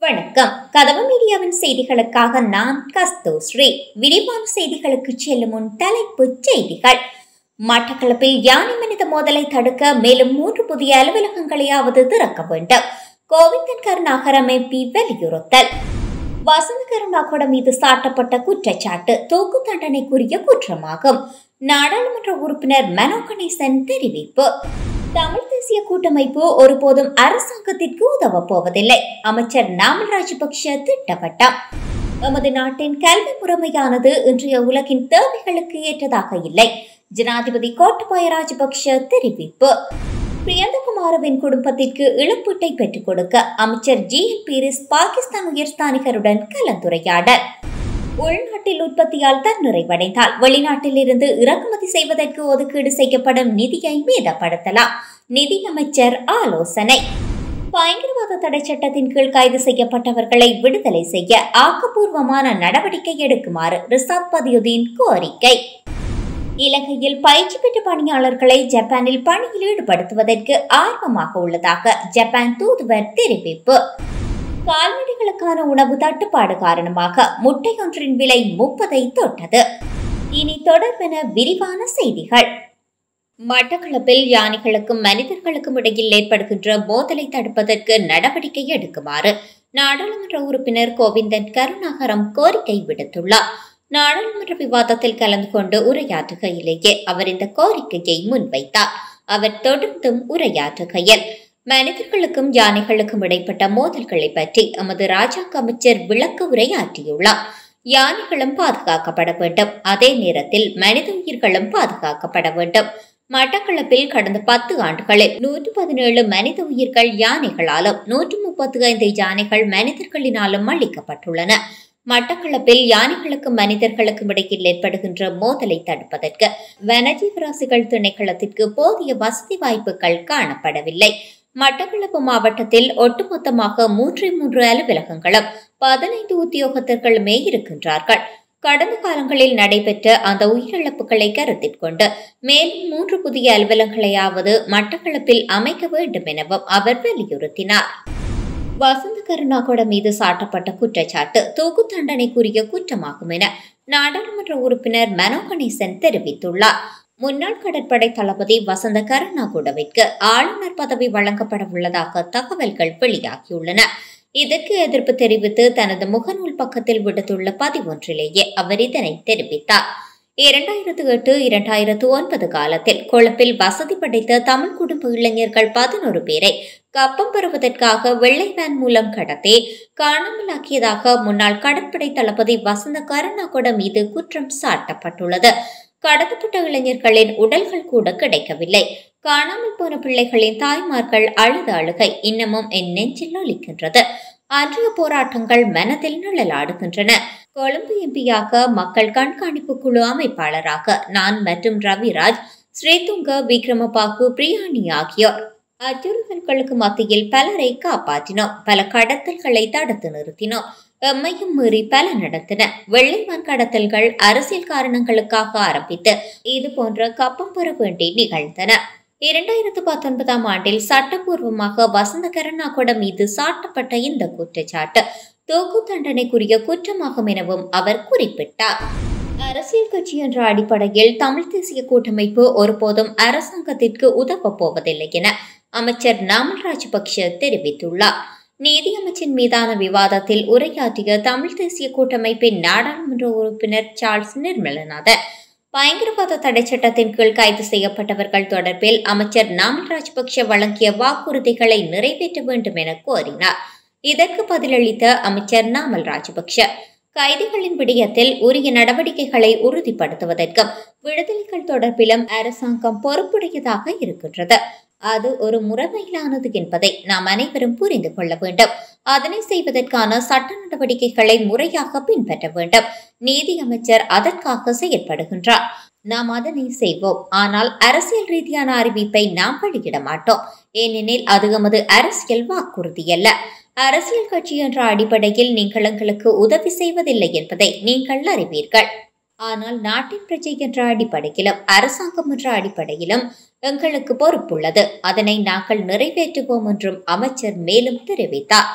வணக்கம் கதவு மீடியாவின் செய்திகளுக்காக நான் கஸ்தூஸ்ரீ விரிவான செய்திகளுக்கு செல்லும் முன் தலைப்புச் செய்திகள் மட்டக்களப்பில் யானை மனித மோதலை தடுக்க மேலும் மூன்று புதிய அலுவலகங்களையாவது திறக்க வேண்டும் கோவிந்தன் கருணாகரம் எம்பி வலியுறுத்தல் வசந்த கருணாகோட மீது சாட்டப்பட்ட குற்றச்சாட்டு தூக்கு தண்டனைக்குரிய குற்றமாகும் நாடாளுமன்ற உறுப்பினர் மனோ கணேசன் தெரிவிப்பு தமிழ் தேசிய கூட்டமைப்பு ஒருபோதும் அரசாங்கத்திற்கு உதவப் போவதில்லை அமைச்சர் நாமல் ராஜபக்ஷ திட்டவட்டம் எமது நாட்டின் கல்வி முறைமையானது இன்றைய உலகின் தேவைகளுக்கு ஏற்றதாக இல்லை ஜனாதிபதி கோட்டபாய ராஜபக்ஷ தெரிவிப்பு பிரியந்தகுமாரவின் குடும்பத்திற்கு இழப்பீட்டை பெற்றுக் கொடுக்க அமைச்சர் ஜி எல் பீரிஸ் பாகிஸ்தான் உயர்ஸ்தானிகருடன் கலந்துரையாடல் உள்நாட்டில் உற்பத்தியால் தன் நிறைவடைந்தால் வெளிநாட்டில் இருந்து இறக்குமதி செய்வதற்கு ஒதுக்கீடு செய்யப்படும் நிதியை மீதப்படுத்தலாம் நிதியமைச்சர் ஆலோசனை பயங்கரவாத தடை சட்டத்தின் கீழ் கைது செய்யப்பட்டவர்களை விடுதலை செய்ய ஆக்கப்பூர்வமான நடவடிக்கை எடுக்குமாறு ரிசாத் பதியுதீன் கோரிக்கை இலங்கையில் பயிற்சி பெற்ற பணியாளர்களை ஜப்பானில் பணியில் ஈடுபடுத்துவதற்கு ஆர்வமாக உள்ளதாக ஜப்பான் தூதுவர் தெரிவிப்பு கால்நடைகளுக்கான உணவு தட்டுப்பாடு காரணமாக முட்டை ஒன்றின் விலை முப்பதை தொட்டது இனி தொடர்பென விரிவான செய்திகள் மட்டக்களப்பில் யானைகளுக்கும் மனிதர்களுக்கும் இடையில் ஏற்படுகின்ற மோதலை தடுப்பதற்கு நடவடிக்கை எடுக்குமாறு நாடாளுமன்ற உறுப்பினர் கோவிந்தன் கருணாகரம் கோரிக்கை விடுத்துள்ளார் நாடாளுமன்ற விவாதத்தில் கலந்து கொண்டு உரையாற்றுகையிலேயே அவர் இந்த கோரிக்கையை முன்வைத்தார் அவர் தொடர்ந்தும் உரையாற்றுகையில் மனிதர்களுக்கும் யானைகளுக்கும் இடைப்பட்ட மோதல்களை பற்றி எமது ராஜாங்க அமைச்சர் விளக்க உரையாற்றியுள்ளார் யானைகளும் பாதுகாக்கப்பட வேண்டும் அதே நேரத்தில் மனித உயிர்களும் பாதுகாக்கப்பட வேண்டும் மட்டக்களப்பில் கடந்த பத்து ஆண்டுகளில் நூற்று பதினேழு மனித உயிர்கள் யானைகளாலும் நூற்று முப்பத்தி ஐந்து யானைகள் மனிதர்களினாலும் அளிக்கப்பட்டுள்ளன மட்டக்களப்பில் யானைகளுக்கும் மனிதர்களுக்கும் இடையில் ஏற்படுகின்ற மோதலை தடுப்பதற்கு வனஜீவராசிகள் திணைக்களத்திற்கு போதிய வசதி வாய்ப்புகள் காணப்படவில்லை மட்டக்களப்பு மாவட்டத்தில் ஒட்டுமொத்தமாக மூன்று மூன்று அலுவலகங்களும் பதினைந்து உத்தியோகத்தர்களுமே இருக்கின்றார்கள் கடந்த காலங்களில் நடைபெற்ற அந்த உயிரிழப்புகளை கருத்தில் கொண்டு மேலும் மூன்று புதிய அலுவலகங்களையாவது மட்டக்களப்பில் அமைக்க வேண்டும் எனவும் அவர் வலியுறுத்தினார் வசந்த கருணாகோட மீது சாட்டப்பட்ட குற்றச்சாட்டு தூக்கு தண்டனைக்குரிய குற்றமாகும் என நாடாளுமன்ற உறுப்பினர் மனோ கணேசன் தெரிவித்துள்ளார் முன்னாள் கடற்படை தளபதி வசந்த கருணாகுடவிற்கு ஆளுநர் பதவி வழங்கப்பட உள்ளதாக தகவல்கள் வெளியாகியுள்ளன இதற்கு எதிர்ப்பு தெரிவித்து தனது முகநூல் பக்கத்தில் விடுத்துள்ள பதிவொன்றிலேயே அவர் இதனை தெரிவித்தார் இரண்டாயிரத்து எட்டு இரண்டாயிரத்து ஒன்பது காலத்தில் கொழும்பில் வசதி படைத்த தமிழ் குடும்ப இளைஞர்கள் பதினோரு பேரை கப்பம் பெறுவதற்காக வெள்ளை வேன் மூலம் கடத்தி காணாமலாக்கியதாக முன்னாள் கடற்படை தளபதி வசந்த கருணாகொட மீது குற்றம் சாட்டப்பட்டுள்ளது கடத்தப்பட்ட இளைஞர்களின் உடல்கள் கூட கிடைக்கவில்லை காணாமல் போன பிள்ளைகளின் தாய்மார்கள் அழுத அழுகை இன்னமும் என் நெஞ்சில் அளிக்கின்றது அன்றைய போராட்டங்கள் மனதில் நிழலாடுகின்றன கொழும்பு எம்பியாக மக்கள் கண்காணிப்பு குழு அமைப்பாளராக நான் மற்றும் ரவிராஜ் ஸ்ரீதுங்க விக்ரமபாகு பிரியாணி ஆகியோர் அச்சுறுத்தல்களுக்கு மத்தியில் பலரை காப்பாற்றினோம் பல கடத்தல்களை தடுத்து நிறுத்தினோம் எம்மையும் மீறி பல நடந்தன வெள்ளைமான் கடத்தல்கள் அரசியல் காரணங்களுக்காக ஆரம்பித்து இது போன்ற கப்பம் பெற வேண்டி நிகழ்ந்தன இரண்டாயிரத்து பத்தொன்பதாம் ஆண்டில் சட்டப்பூர்வமாக வசந்த கருணாகொட மீது சாட்டப்பட்ட இந்த குற்றச்சாட்டு தூக்கு தண்டனைக்குரிய குற்றமாகும் எனவும் அவர் குறிப்பிட்டார் அரசியல் கட்சி என்ற அடிப்படையில் தமிழ் தேசிய கூட்டமைப்பு ஒருபோதும் அரசாங்கத்திற்கு உதவப் போவதில்லை என அமைச்சர் நாமல் ராஜபக்ஷ தெரிவித்துள்ளார் நீதியமைச்சின் மீதான விவாதத்தில் உரையாற்றிய தமிழ் தேசிய கூட்டமைப்பின் நாடாளுமன்ற உறுப்பினர் சார்ல்ஸ் நிர்மலநாதன் பயங்கரவாத தடை சட்டத்தின் கீழ் கைது செய்யப்பட்டவர்கள் தொடர்பில் அமைச்சர் நாமல் ராஜபக்ஷ வழங்கிய வாக்குறுதிகளை நிறைவேற்ற வேண்டும் என கோரினார் இதற்கு பதிலளித்த அமைச்சர் நாமல் ராஜபக்ஷ கைதிகளின் விடயத்தில் உரிய நடவடிக்கைகளை உறுதிப்படுத்துவதற்கும் விடுதலைகள் தொடர்பிலும் அரசாங்கம் பொறுப்புடையதாக இருக்கின்றது அது ஒரு முறைமையிலானது என்பதை நாம் அனைவரும் புரிந்து கொள்ள வேண்டும் அதனை செய்வதற்கான சட்ட நடவடிக்கைகளை முறையாக பின்பற்ற வேண்டும் நீதி அமைச்சர் அதற்காக செயற்படுகின்றார் நாம் அதனை செய்வோம் ஆனால் அரசியல் ரீதியான அறிவிப்பை நாம் வெளியிட மாட்டோம் ஏனெனில் அது எமது அரசியல் வாக்குறுதி அல்ல அரசியல் கட்சி என்ற அடிப்படையில் நீங்கள் எங்களுக்கு உதவி செய்வதில்லை என்பதை நீங்கள் அறிவீர்கள் ஆனால் நாட்டின் பிரஜை என்ற அடிப்படையிலும் அரசாங்கம் என்ற அடிப்படையிலும் எங்களுக்கு பொறுப்புள்ளது அதனை நாங்கள் நிறைவேற்றுவோம் என்றும் அமைச்சர் மேலும் தெரிவித்தார்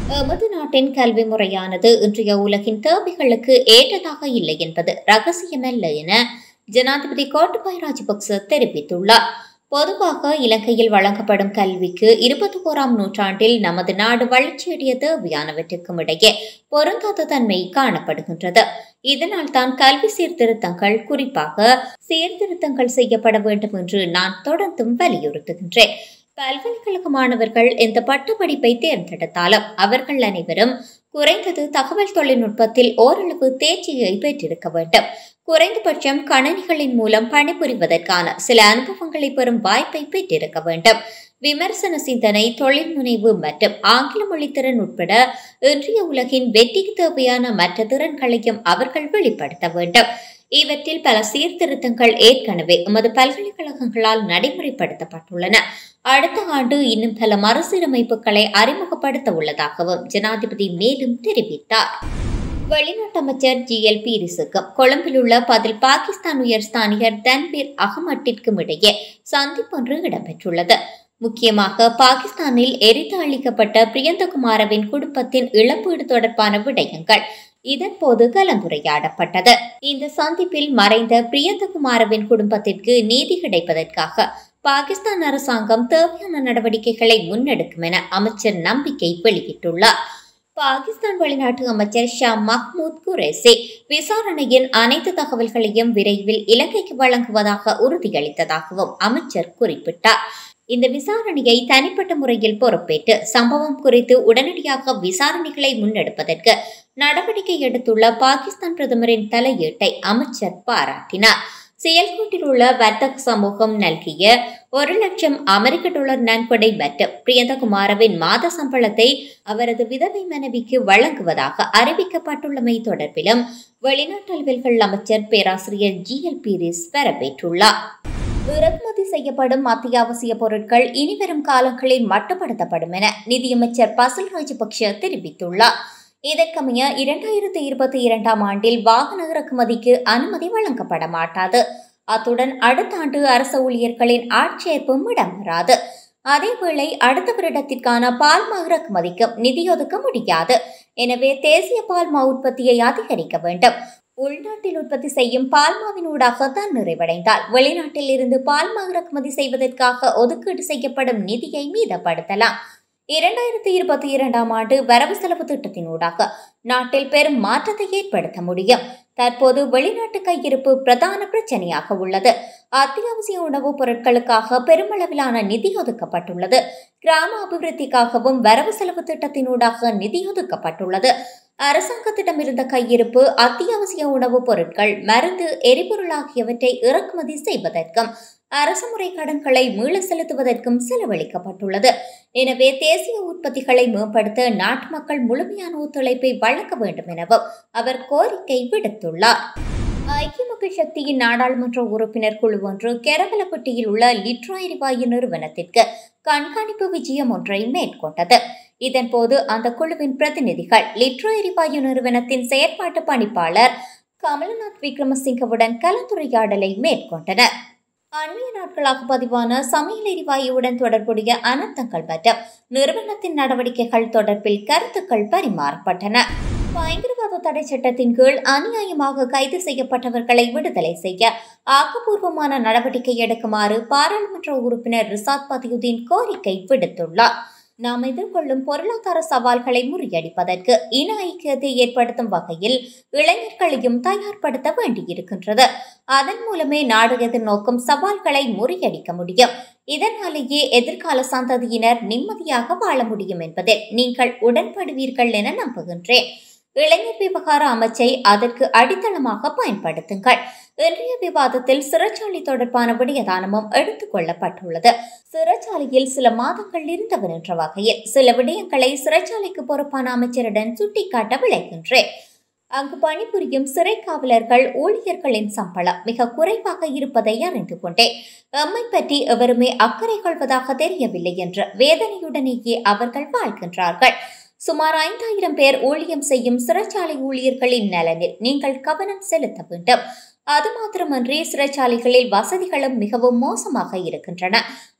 எமது நாட்டின் கல்வி முறையானது இன்றைய உலகின் தேவைகளுக்கு ஏற்றதாக இல்லை என்பது ரகசியமல்ல என ஜனாதிபதி கோட்டபாய ராஜபக்ச தெரிவித்துள்ளார் பொதுவாக இலங்கையில் வழங்கப்படும் கல்விக்கு இருபத்தி ஓராம் நூற்றாண்டில் நமது நாடு வளர்ச்சியடைய தேவையானவற்றுக்கும் இடையே பொருந்தாத தன்மை காணப்படுகின்றது இதனால் தான் கல்வி சீர்திருத்தங்கள் குறிப்பாக சீர்திருத்தங்கள் செய்யப்பட வேண்டும் என்று நான் தொடர்ந்தும் வலியுறுத்துகின்றேன் பல்கலைக்கழக மாணவர்கள் எந்த பட்டப்படிப்பை தேர்ந்தெடுத்தாலும் அவர்கள் அனைவரும் குறைந்தது தகவல் தொழில்நுட்பத்தில் ஓரளவு தேர்ச்சியை பெற்றிருக்க வேண்டும் குறைந்தபட்சம் கணனிகளின் மூலம் பணிபுரிவதற்கான சில அனுபவங்களை பெறும் வாய்ப்பை பெற்றிருக்க வேண்டும் விமர்சன சிந்தனை தொழில் முனைவு மற்றும் ஆங்கில மொழித்திறன் உட்பட இன்றைய உலகின் வெற்றிக்கு தேவையான மற்ற திறன்களையும் அவர்கள் வெளிப்படுத்த வேண்டும் இவற்றில் பல சீர்திருத்தங்கள் ஏற்கனவே எமது பல்கலைக்கழகங்களால் நடைமுறைப்படுத்தப்பட்டுள்ளன அடுத்த ஆண்டு இன்னும் பல மறுசீரமைப்புகளை அறிமுகப்படுத்த உள்ளதாகவும் ஜனாதிபதி மேலும் தெரிவித்தார் வெளிநாட்டு அமைச்சர் ஜி எல் பீரிஸுக்கும் கொழும்பில் உள்ள பதில் பாகிஸ்தான் உயர்ஸ்தானிகர் தன்பீர் அகமட்டிற்கும் இடையே சந்திப்பொன்று இடம்பெற்றுள்ளது முக்கியமாக பாகிஸ்தானில் எரித்து அளிக்கப்பட்ட பிரியந்தகுமாரவின் குடும்பத்தின் இழப்பீடு தொடர்பான விடயங்கள் இதன்போது கலந்துரையாடப்பட்டது இந்த சந்திப்பில் மறைந்த பிரியந்தகுமாரவின் குடும்பத்திற்கு நீதி கிடைப்பதற்காக பாகிஸ்தான் அரசாங்கம் தேவையான நடவடிக்கைகளை முன்னெடுக்கும் என அமைச்சர் நம்பிக்கை வெளியிட்டுள்ளார் பாகிஸ்தான் வெளிநாட்டு அமைச்சர் ஷா மஹ்மூத் குரேசி விசாரணையின் அனைத்து தகவல்களையும் விரைவில் இலங்கைக்கு வழங்குவதாக உறுதியளித்ததாகவும் அமைச்சர் குறிப்பிட்டார் இந்த விசாரணையை தனிப்பட்ட முறையில் பொறுப்பேற்று சம்பவம் குறித்து உடனடியாக விசாரணைகளை முன்னெடுப்பதற்கு நடவடிக்கை எடுத்துள்ள பாகிஸ்தான் பிரதமரின் தலையீட்டை அமைச்சர் பாராட்டினார் செயல்கூட்டில் உள்ள வர்த்தக சமூகம் நல்கிய ஒரு லட்சம் அமெரிக்க டாலர் நன்கொடை மற்றும் பிரியந்தகுமாரவின் மாத சம்பளத்தை அவரது விதவை மனைவிக்கு வழங்குவதாக அறிவிக்கப்பட்டுள்ளமை தொடர்பிலும் வெளிநாட்டு அலுவல்கள் அமைச்சர் பேராசிரியர் ஜி எல் பீரிஸ் வரவேற்றுள்ளார் இறக்குமதி செய்யப்படும் அத்தியாவசிய பொருட்கள் இனிவரும் காலங்களில் மட்டுப்படுத்தப்படும் என நிதியமைச்சர் பசில் ராஜபக்ஷ தெரிவித்துள்ளார் இதற்கமைய இரண்டாயிரத்தி இருபத்தி இரண்டாம் ஆண்டில் வாகன இறக்குமதிக்கு அனுமதி வழங்கப்பட மாட்டாது அத்துடன் அடுத்த ஆண்டு அரசு ஊழியர்களின் ஆட்சேர்ப்பும் இடம்பெறாது அதேவேளை அடுத்த வருடத்திற்கான பால்மா இறக்குமதிக்கும் நிதி ஒதுக்க முடியாது எனவே தேசிய பால்மா உற்பத்தியை அதிகரிக்க வேண்டும் உள்நாட்டில் உற்பத்தி செய்யும் பால்மாவின் ஊடாக தான் நிறைவடைந்தால் வெளிநாட்டில் இருந்து பால்மா இறக்குமதி செய்வதற்காக ஒதுக்கீடு செய்யப்படும் நிதியை மீதப்படுத்தலாம் இரண்டாயிரத்தி இருபத்தி இரண்டாம் ஆண்டு வரவு செலவு திட்டத்தினூடாக நாட்டில் பெரும் மாற்றத்தை ஏற்படுத்த முடியும் தற்போது வெளிநாட்டு கையிருப்பு பிரதான பிரச்சனையாக உள்ளது அத்தியாவசிய உணவுப் பொருட்களுக்காக பெருமளவிலான நிதி ஒதுக்கப்பட்டுள்ளது கிராம அபிவிருத்திக்காகவும் வரவு செலவு திட்டத்தினூடாக நிதி ஒதுக்கப்பட்டுள்ளது அரசாங்கத்திடம் இருந்த கையிருப்பு அத்தியாவசிய உணவுப் பொருட்கள் மருந்து எரிபொருள் ஆகியவற்றை இறக்குமதி செய்வதற்கும் அரசு முறை கடன்களை மீள செலுத்துவதற்கும் செலவழிக்கப்பட்டுள்ளது எனவே தேசிய உற்பத்திகளை மேம்படுத்த நாட்டு மக்கள் முழுமையான ஒத்துழைப்பை வழங்க வேண்டும் எனவும் அவர் கோரிக்கை விடுத்துள்ளார் ஐக்கிய மக்கள் சக்தியின் நாடாளுமன்ற உறுப்பினர் குழு ஒன்று கேரவலப்பட்டியில் உள்ள லிட்ரா எரிவாயு நிறுவனத்திற்கு கண்காணிப்பு விஜயம் ஒன்றை மேற்கொண்டது இதன்போது அந்த குழுவின் பிரதிநிதிகள் லிட்ரோ எரிவாயு நிறுவனத்தின் செயற்பாட்டு பணிப்பாளர் கமல்நாத் விக்ரமசிங்கவுடன் கலந்துரையாடலை மேற்கொண்டனர் அண்மைய நாட்களாக பதிவான சமையல் எரிவாயுவுடன் தொடர்புடைய அனர்த்தங்கள் மற்றும் நிறுவனத்தின் நடவடிக்கைகள் தொடர்பில் கருத்துக்கள் பரிமாறப்பட்டன பயங்கரவாத தடை சட்டத்தின் கீழ் அநியாயமாக கைது செய்யப்பட்டவர்களை விடுதலை செய்ய ஆக்கப்பூர்வமான நடவடிக்கை எடுக்குமாறு பாராளுமன்ற உறுப்பினர் ரிசாத் பதியுதீன் கோரிக்கை விடுத்துள்ளார் நாம் எதிர்கொள்ளும் பொருளாதார சவால்களை முறியடிப்பதற்கு இன ஐக்கியத்தை ஏற்படுத்தும் வகையில் இளைஞர்களையும் தயார்படுத்த வேண்டியிருக்கின்றது அதன் மூலமே நாடு எதிர்நோக்கும் சவால்களை முறியடிக்க முடியும் இதனாலேயே எதிர்கால சந்ததியினர் நிம்மதியாக வாழ முடியும் என்பதில் நீங்கள் உடன்படுவீர்கள் என நம்புகின்றேன் இளைஞர் விவகார அமைச்சை அதற்கு அடித்தளமாக பயன்படுத்துங்கள் இன்றைய விவாதத்தில் சிறைச்சாலை தொடர்பான விடயதானமும் எடுத்துக் கொள்ளப்பட்டுள்ளது சிறைச்சாலையில் சில மாதங்கள் இருந்தவர் என்ற வகையில் சில விடயங்களை சிறைச்சாலைக்கு பொறுப்பான அமைச்சரிடம் சுட்டிக்காட்ட விளைகின்றேன் அங்கு பணிபுரியும் சிறை காவலர்கள் ஊழியர்களின் சம்பளம் மிக குறைவாக இருப்பதை அறிந்து கொண்டேன் எம்மை பற்றி எவருமே அக்கறை கொள்வதாக தெரியவில்லை என்ற வேதனையுடனேயே அவர்கள் வாழ்கின்றார்கள் சுமார் ஐந்தாயிரம் பேர் ஊழியம் செய்யும் சிறைச்சாலை ஊழியர்களின் நலனில் நீங்கள் கவனம் செலுத்த வேண்டும் அது மாத்திரமன்றி சிறைச்சாலைகளில் வசதிகளும் மிகவும் மோசமாக இருக்கின்றன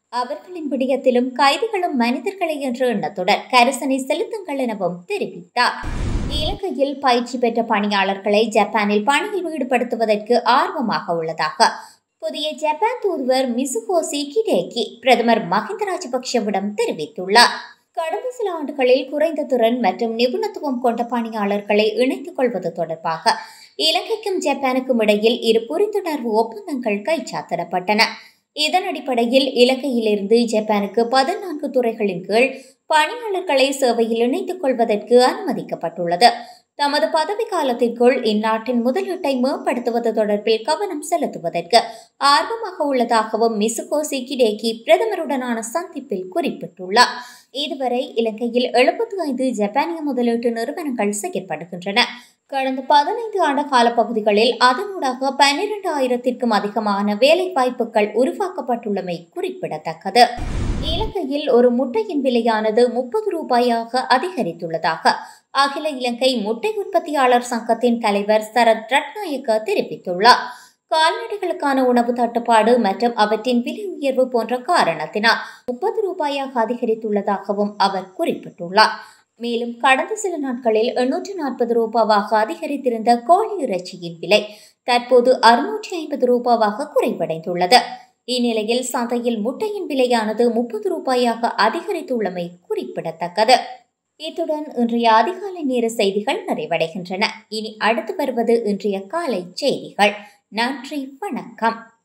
அவர்களின் விடயத்திலும் கைதிகளும் மனிதர்களே என்ற எண்ணத்துடன் கரிசனை செலுத்துங்கள் எனவும் தெரிவித்தார் இலங்கையில் பயிற்சி பெற்ற பணியாளர்களை ஜப்பானில் பணியில் ஈடுபடுத்துவதற்கு ஆர்வமாக உள்ளதாக புதிய ஜப்பான் தூதுவர் மிசுகோசி கிடேக்கி பிரதமர் மஹிந்த ராஜபக்ஷவிடம் தெரிவித்துள்ளார் கடந்த சில ஆண்டுகளில் குறைந்த திறன் மற்றும் நிபுணத்துவம் கொண்ட பணியாளர்களை இணைத்துக் கொள்வது தொடர்பாக இலங்கைக்கும் ஜப்பானுக்கும் இடையில் இரு புரிந்துணர்வு ஒப்பந்தங்கள் கைச்சாத்திடப்பட்டன இதன் அடிப்படையில் இலங்கையிலிருந்து ஜப்பானுக்கு பதினான்கு துறைகளின் கீழ் பணியாளர்களை சேவையில் இணைத்துக் கொள்வதற்கு அனுமதிக்கப்பட்டுள்ளது தமது பதவி காலத்திற்குள் இந்நாட்டின் முதலீட்டை மேம்படுத்துவது தொடர்பில் கவனம் செலுத்துவதற்கு ஆர்வமாக உள்ளதாகவும் மிசுகோசி கிடேக்கி பிரதமருடனான சந்திப்பில் குறிப்பிட்டுள்ளார் இதுவரை இலங்கையில் எழுபத்தி ஐந்து ஜப்பானிய முதலீட்டு நிறுவனங்கள் செயற்படுகின்றன கடந்த பதினைந்து ஆண்டு காலப்பகுதிகளில் அதனூடாக பன்னிரண்டு ஆயிரத்திற்கும் அதிகமான வேலை வாய்ப்புகள் உருவாக்கப்பட்டுள்ளமை குறிப்பிடத்தக்கது இலங்கையில் ஒரு முட்டையின் விலையானது முப்பது ரூபாயாக அதிகரித்துள்ளதாக அகில இலங்கை முட்டை உற்பத்தியாளர் சங்கத்தின் தலைவர் சரத் ரட்நாயக்க தெரிவித்துள்ளார் கால்நடைகளுக்கான உணவு தட்டுப்பாடு மற்றும் அவற்றின் விலை உயர்வு போன்ற காரணத்தினால் முப்பது ரூபாயாக அதிகரித்துள்ளதாகவும் அவர் குறிப்பிட்டுள்ளார் மேலும் கடந்த சில நாட்களில் எண்ணூற்று நாற்பது ரூபாவாக அதிகரித்திருந்த கோழி இறைச்சியின் விலை தற்போது அறுநூற்றி ஐம்பது ரூபாவாக குறைவடைந்துள்ளது இந்நிலையில் சந்தையில் முட்டையின் விலையானது முப்பது ரூபாயாக அதிகரித்துள்ளமை குறிப்பிடத்தக்கது இத்துடன் இன்றைய அதிகாலை நேர செய்திகள் நிறைவடைகின்றன இனி அடுத்து வருவது இன்றைய காலை செய்திகள் நன்றி வணக்கம்